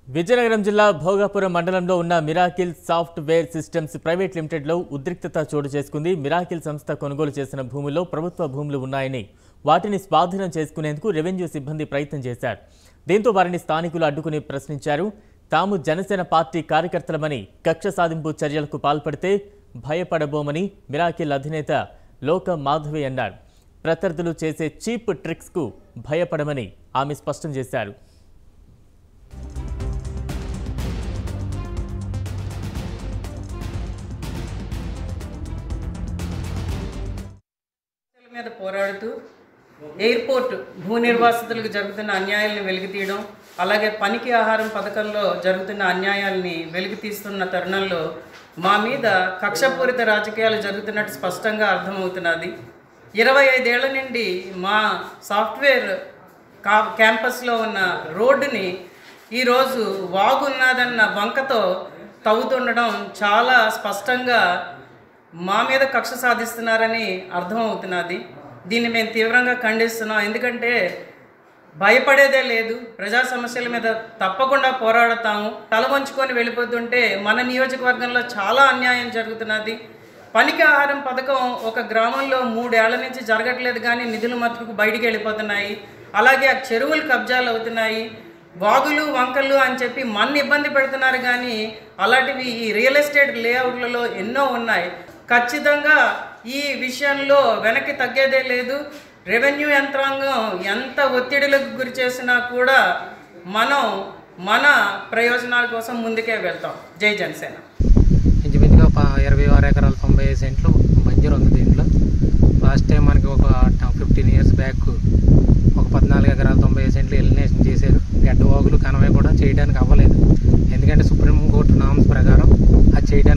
విజయనగరం జిల్లా భోగాపురం మండలంలో ఉన్న మిరాకిల్ సాఫ్ట్వేర్ సిస్టమ్స్ ప్రైవేట్ లిమిటెడ్లో ఉద్రిక్తత చోటు చేసుకుంది మిరాకిల్ సంస్థ కొనుగోలు చేసిన భూముల్లో ప్రభుత్వ భూములు ఉన్నాయని వాటిని స్వాధీనం చేసుకునేందుకు రెవెన్యూ సిబ్బంది ప్రయత్నం చేశారు దీంతో వారిని స్థానికులు అడ్డుకుని ప్రశ్నించారు తాము జనసేన పార్టీ కార్యకర్తలమని కక్ష సాధింపు చర్యలకు పాల్పడితే భయపడబోమని మిరాకిల్ అధినేత లోక మాధవి అన్నారు ప్రత్యర్థులు చేసే చీప్ ట్రిక్స్కు భయపడమని ఆమె స్పష్టం చేశారు సమస్యల మీద పోరాడుతూ ఎయిర్పోర్ట్ భూ నిర్వాసితులకు జరుగుతున్న అన్యాయాలను వెలికితీయడం అలాగే పనికి ఆహారం పథకంలో జరుగుతున్న అన్యాయాల్ని వెలికి తీస్తున్న తరుణంలో మా మీద కక్షపూరిత రాజకీయాలు జరుగుతున్నట్టు స్పష్టంగా అర్థమవుతున్నది ఇరవై ఐదేళ్ల నుండి మా సాఫ్ట్వేర్ కా క్యాంపస్లో ఉన్న రోడ్డుని ఈరోజు వాగున్నదన్న వంకతో తవ్వుతుండడం చాలా స్పష్టంగా మా మీద కక్ష సాధిస్తున్నారని అర్థమవుతున్నది దీన్ని మేము తీవ్రంగా ఖండిస్తున్నాం ఎందుకంటే భయపడేదే లేదు ప్రజా సమస్యల మీద తప్పకుండా పోరాడతాము తల వంచుకొని వెళ్ళిపోతుంటే మన నియోజకవర్గంలో చాలా అన్యాయం జరుగుతున్నది పనికి ఆహారం పథకం ఒక గ్రామంలో మూడేళ్ల నుంచి జరగట్లేదు కానీ నిధులు మతుకు బయటికి వెళ్ళిపోతున్నాయి అలాగే ఆ చెరువులు కబ్జాలు అవుతున్నాయి వాగులు వంకలు అని చెప్పి మన్ని ఇబ్బంది పెడుతున్నారు కానీ అలాంటివి ఈ రియల్ ఎస్టేట్ లేఅవుట్లలో ఎన్నో ఉన్నాయి ఖచ్చితంగా ఈ విషయంలో వెనక్కి తగ్గేదే లేదు రెవెన్యూ యంత్రాంగం ఎంత ఒత్తిడిలకు గురి చేసినా కూడా మనం మన ప్రయోజనాల కోసం ముందుకే వెళ్తాం జై జనసేన ఇంచుమించుగా ఒక ఇరవై ఆరు ఎకరాలు తొంభై ఐదు సెంట్లు బంజర్ ఉంది దీంట్లో లాస్ట్ టైం మనకి ఒక ఫిఫ్టీన్ ఇయర్స్ బ్యాక్ ఒక పద్నాలుగు ఎకరాలు తొంభై ఐదు సెంట్లు ఎలినేషన్ చేశారు గడ్డ వాగులు కనవే కూడా చేయడానికి అవ్వలేదు